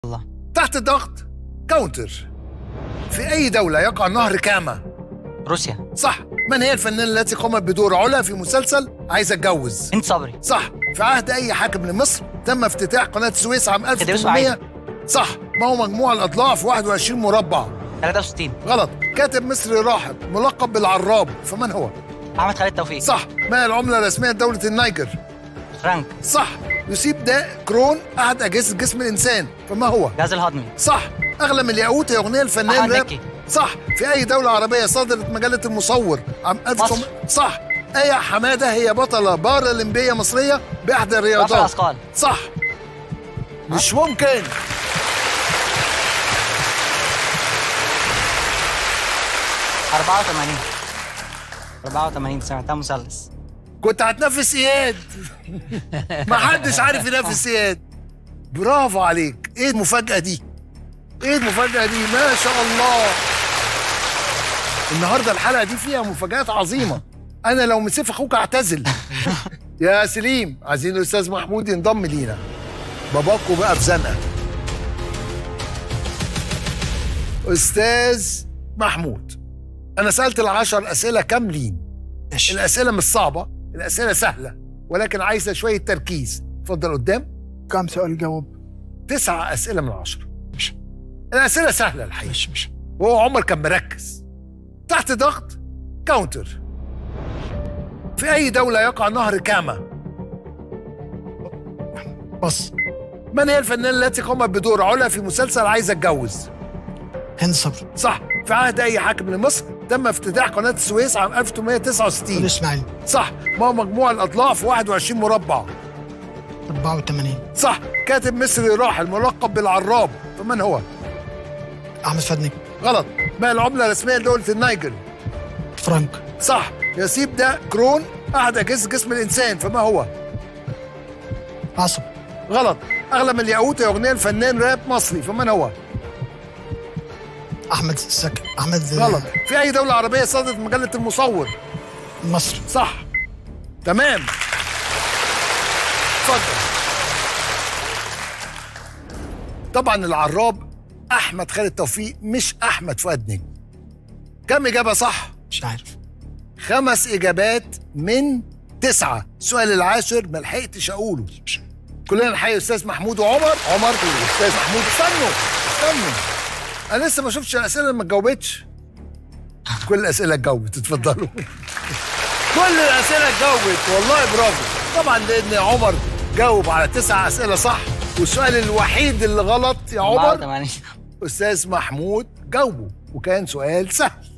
الله تحت الضغط كاونتر في أي دولة يقع نهر كاما روسيا صح من هي الفنانة التي قامت بدور علا في مسلسل عايز أتجوز هند صبري صح في عهد أي حاكم لمصر تم افتتاح قناة السويس عام خديوي 1800 صح ما هو مجموع الأضلاع في 21 مربع 63 غلط كاتب مصري راحل ملقب بالعراب فمن هو احمد خالد توفيق صح ما هي العملة الرسمية لدولة النيجر فرانك صح يصيب داء كرون أحد أجهزة جسم الإنسان فما هو جهاز الهضمي صح أغلى من الياقوت هي أغنية الفنان أحمد راب مكي. صح في أي دولة عربية صدرت مجلة المصور عام 1900 صح آية حمادة هي بطلة بارالمبية مصرية بإحدى رفع الرياضات الاثقال صح مش ممكن أربعة وثمانين أربعة وثمانين سمعتها مثلث كنت هتنافس اياد ما حدش عارف ينافس اياد برافو عليك ايه المفاجأة دي ايه المفاجأة دي ما شاء الله النهاردة الحلقة دي فيها مفاجآت عظيمة انا لو مسيف اخوك اعتزل يا سليم عايزين الاستاذ محمود ينضم لينا باباكو بقى في زنقة استاذ محمود انا سألت العشر اسئلة كاملين ماشي الأسئلة مش صعبة الأسئلة سهلة ولكن عايزة شوية تركيز اتفضل قدام كم سؤال جاوب تسعة أسئلة من عشرة ماشي الأسئلة سهلة الحقيقة ماشي ماشي وهو عمر كان مركز تحت ضغط كاونتر في أي دولة يقع نهر كاما بص من هي الفنانة التي قامت بدور علا في مسلسل عايز أتجوز هند صبري صح في عهد أي حاكم لمصر تم افتتاح قناة السويس عام قول 1869 اسماعيل صح ما هو مجموع الأضلاع في 21 مربع 84 صح كاتب مصري راحل ملقب بالعراب فمن هو؟ احمد فدني غلط ما العملة الرسمية لدولة النيجر فرانك صح يصيب ده كرون أحد أجهزة جسم الإنسان فما هو؟ عصب غلط أغلى من الياقوت هي أغنية الفنان راب مصري فمن هو؟ احمد سك احمد غلط في أي دولة عربية صدرت مجلة المصور؟ مصر صح تمام اتفضل طبعا العراب أحمد خالد توفيق مش أحمد فؤاد نجم كم إجابة صح؟ مش عارف خمس إجابات من تسعة السؤال العاشر ما لحقتش أقوله مش كلنا نحيي الأستاذ محمود وعمر عمر والأستاذ محمود استنوا استنوا أنا لسه ما شفتش الأسئلة اللي ما اتجاوبتش كل الأسئلة اتجاوبت اتفضلوا كل الأسئلة اتجاوبت والله برافو طبعا لأن عمر جاوب على تسع أسئلة صح والسؤال الوحيد اللي غلط يا عمر 84 أستاذ محمود جاوبه وكان سؤال سهل